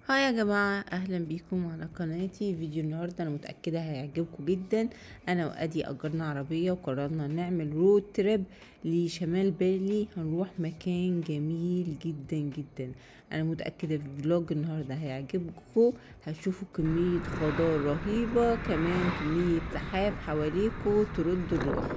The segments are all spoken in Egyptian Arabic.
هاي يا جماعة اهلا بيكم على قناتي فيديو النهاردة انا متأكدة هيعجبكم جدا انا وادي اجرنا عربية وقررنا نعمل رود تريب لشمال بالي هنروح مكان جميل جدا جدا انا متأكدة في فلوج النهاردة هيعجبكم هتشوفوا كمية خضار رهيبة كمان كمية سحاب حواليكم ترد الروح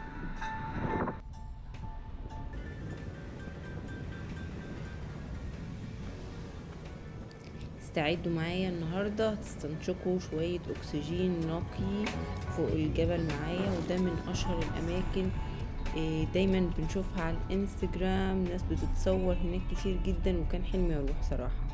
استعدوا معايا النهاردة هتستنشقوا شوية أكسجين نقي فوق الجبل معايا وده من أشهر الأماكن إيه، دايما بنشوفها على الانستجرام ناس بتتصور هناك كتير جدا وكان حلمي أروح صراحة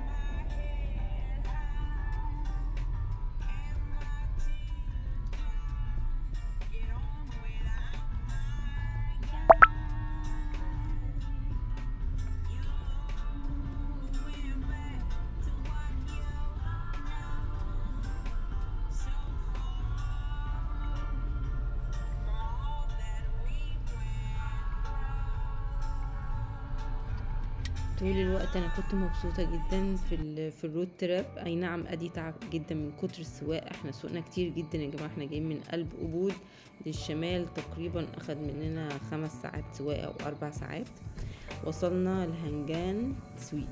طول الوقت انا كنت مبسوطه جدا في ال في الرود تراب اي نعم ادي تعب جدا من كتر السواقه احنا سوقنا كتير جدا يا جماعه احنا جايين من قلب ابود للشمال تقريبا اخد مننا خمس ساعات سواقه او اربع ساعات وصلنا لهنجان سويت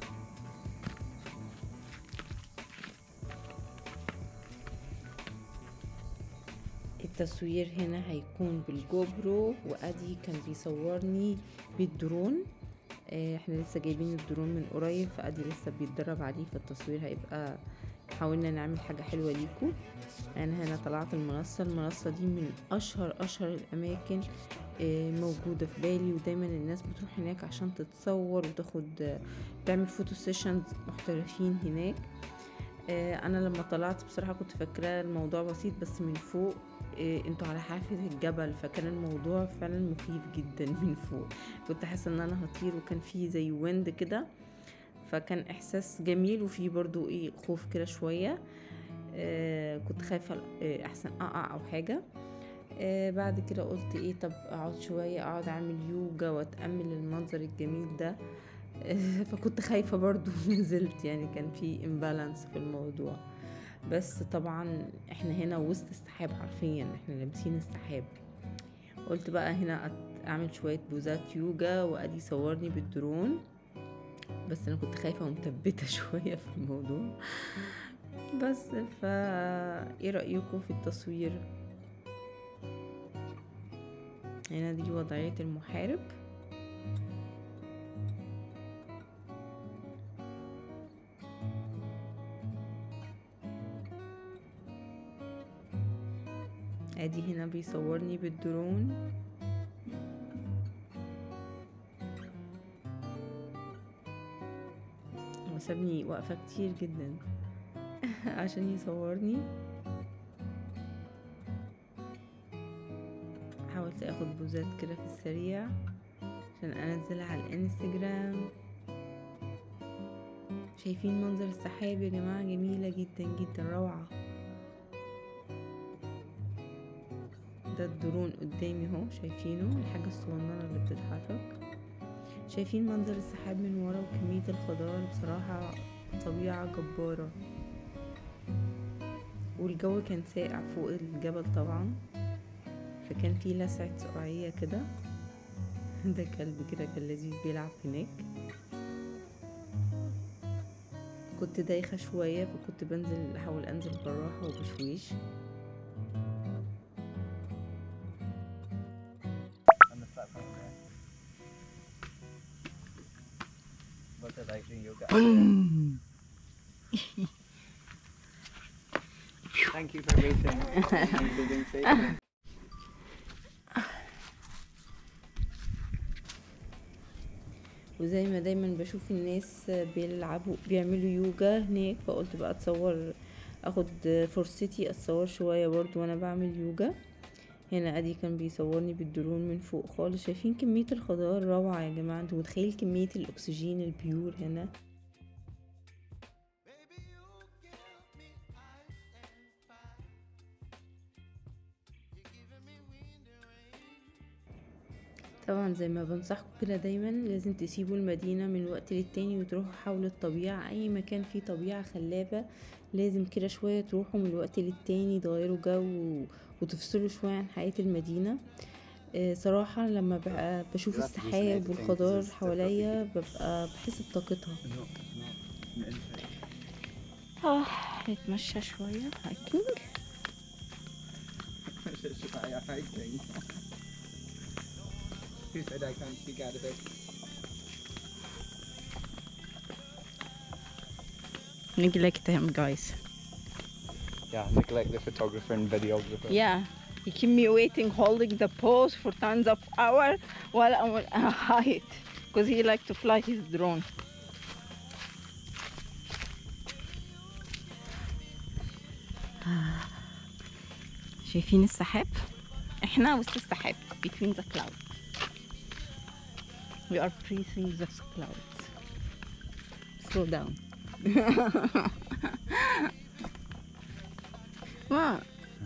التصوير هنا هيكون بالجوبرو وادي كان بيصورني بالدرون آه، احنا لسه جايبين الدرون من قريب فادي لسه بيتدرب عليه فالتصوير هيبقى حاولنا نعمل حاجة حلوة ليكم انا هنا طلعت المنصة المنصة دي من اشهر اشهر الاماكن آه، موجودة في بالي ودايما الناس بتروح هناك عشان تتصور وتاخد آه، تعمل فوتو سيشنز محترفين هناك آه، انا لما طلعت بصراحة كنت فاكرة الموضوع بسيط بس من فوق آه، انتوا على حافة الجبل فكان الموضوع فعلا مخيف جدا من فوق كنت حاسة ان انا هطير وكان في زي ويند كده فكان احساس جميل وفي برضو ايه خوف كده شوية آه كنت خايفة آه احسن اقع او حاجة آه بعد كده قلت ايه طب اقعد شوية اقعد اعمل يوجا واتأمل المنظر الجميل ده آه فكنت خايفة برضو نزلت يعني كان في امبالانس في الموضوع بس طبعا احنا هنا وسط السحاب حرفيا احنا لابسين السحاب قلت بقى هنا أت- اعمل شوية بوزات يوجا وادي صورني بالدرون بس انا كنت خايفة ومثبتة شوية في الموضوع بس فا ايه رأيكم في التصوير هنا دي وضعية المحارب ادي هنا بيصورني بالدرون هو سابني واقفة كتير جدا عشان يصورني حاولت اخد بوزات كده في السريع عشان انزلها على الانستجرام شايفين منظر السحاب يا جماعة جميلة جدا جدا روعة ده الدرون قدامي اهو شايفينه الحاجة الصغننة اللي بتتحرك شايفين منظر السحاب من ورا وكمية الخضار بصراحة طبيعة جبارة والجو كان ساقع فوق الجبل طبعا فكان في لسعة سقعية كده ده كلب كده كان لذيذ بيلعب هناك كنت دايخة شوية فكنت بنزل أحاول أنزل بالراحة وبشويش on the platform there. What's it like doing yoga? Thank you for waiting. and being safe. وزي ما دايما بشوف الناس بيلعبوا بيعملوا يوجا هناك فقلت بقى اتصور اخد فرصتي اتصور شوية برضو وانا بعمل يوجا هنا ادي كان بيصورني بالدرون من فوق خالص شايفين كمية الخضار روعة يا جماعة انتوا متخيل كمية الاكسجين البيور هنا طبعا زي ما بنصحكم كده دايما لازم تسيبوا المدينة من وقت للتاني وتروحوا حول الطبيعة أي مكان فيه طبيعة خلابة لازم كده شوية تروحوا من وقت للتاني تغيروا جو وتفصلوا شوية عن حياة المدينة آه، صراحة لما بقى بشوف You have to do some السحاب editing والخضار 'cause it's حواليا ببقى بحس بطاقتها No, it's not. An insect. اه نتمشى شوية هايكنج Should I hiking? Who said I can't speak Arabic? neglect him guys Yeah, neglect the photographer and videographer. Yeah, he keep me waiting, holding the pose for tons of hour while I'm on a height, because he like to fly his drone. شايفين السحاب؟ احنا وسط السحاب between the clouds. We are breathing the clouds. Slow down. What?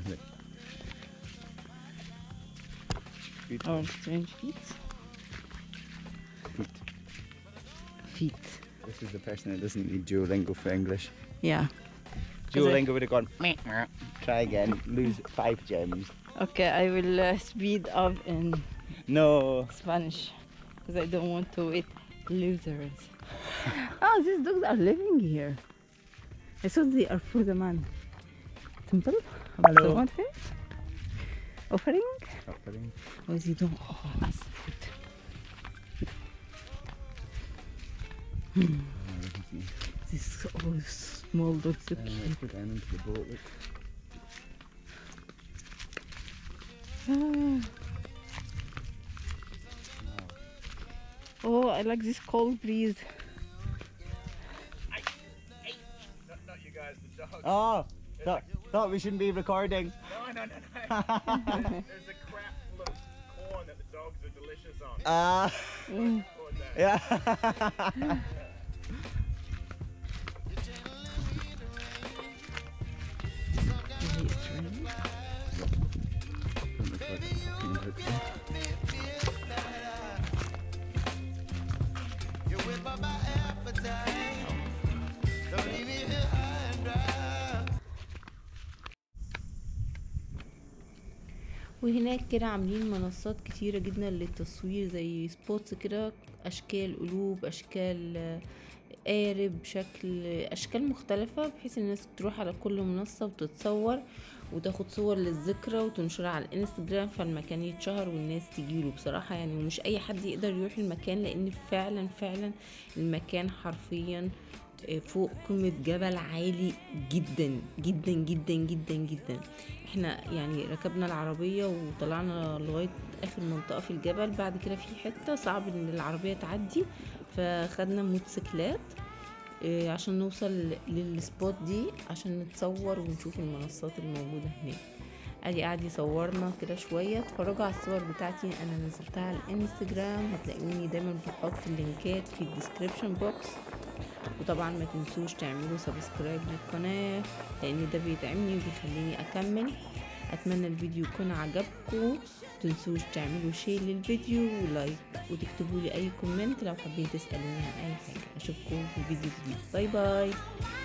Beautiful. Our strange feet. Feet. Feet. This is the person that doesn't need Duolingo for English. Yeah. Duolingo would have gone, "Meh, meh." try again, lose five gems. Okay, I will uh, speed up in No. Spanish because I don't want to eat losers. oh, these dogs are living here. I thought they are for the man. Simple. Hello. So what here? Offering? Offering. Or they don't offer us food. These oh, small dogs look Uh, cute. let's go down into the boat. Look. Ah. Oh, I like this cold breeze. Not, you guys, the dog. Oh, thought, thought we shouldn't be recording. No, no, no, no. There's a crap full of corn that the dogs are delicious on. Ah, Mm. Put that. yeah. Maybe it's raining. Don't look like a fucking hook. وهناك كده عاملين منصات كتيرة جدا للتصوير زي سبوتس كده أشكال قلوب أشكال آه، قارب شكل أشكال مختلفة بحيث الناس تروح على كل منصة وتتصور وتاخد صور للذكرى وتنشرها على الانستجرام فالمكان يتشهر والناس تجيله بصراحة يعني ومش أي حد يقدر يروح المكان لأن فعلا فعلا المكان حرفيا فوق قمة جبل عالي جدا جدا جدا جدا جدا احنا يعني ركبنا العربية وطلعنا لغاية اخر منطقة في الجبل بعد كده في حتة صعب ان العربية تعدي فخدنا موتوسيكلات اه، عشان نوصل للسبوت دي عشان نتصور ونشوف المنصات الموجودة هناك ادي قاعد يصورنا كده شوية اتفرجوا على الصور بتاعتي انا نزلتها على الانستجرام هتلاقوني دايما بحط اللينكات في الديسكريبشن بوكس وطبعا ما تنسوش تعملوا سبسكرايب للقناة لان ده بيدعمني وبيخليني اكمل اتمنى الفيديو يكون عجبكم متنسوش تعملوا شير للفيديو ولايك وتكتبوا لي اي كومنت لو حابين تسألوني عن اي حاجة اشوفكم في فيديو جديد باي باي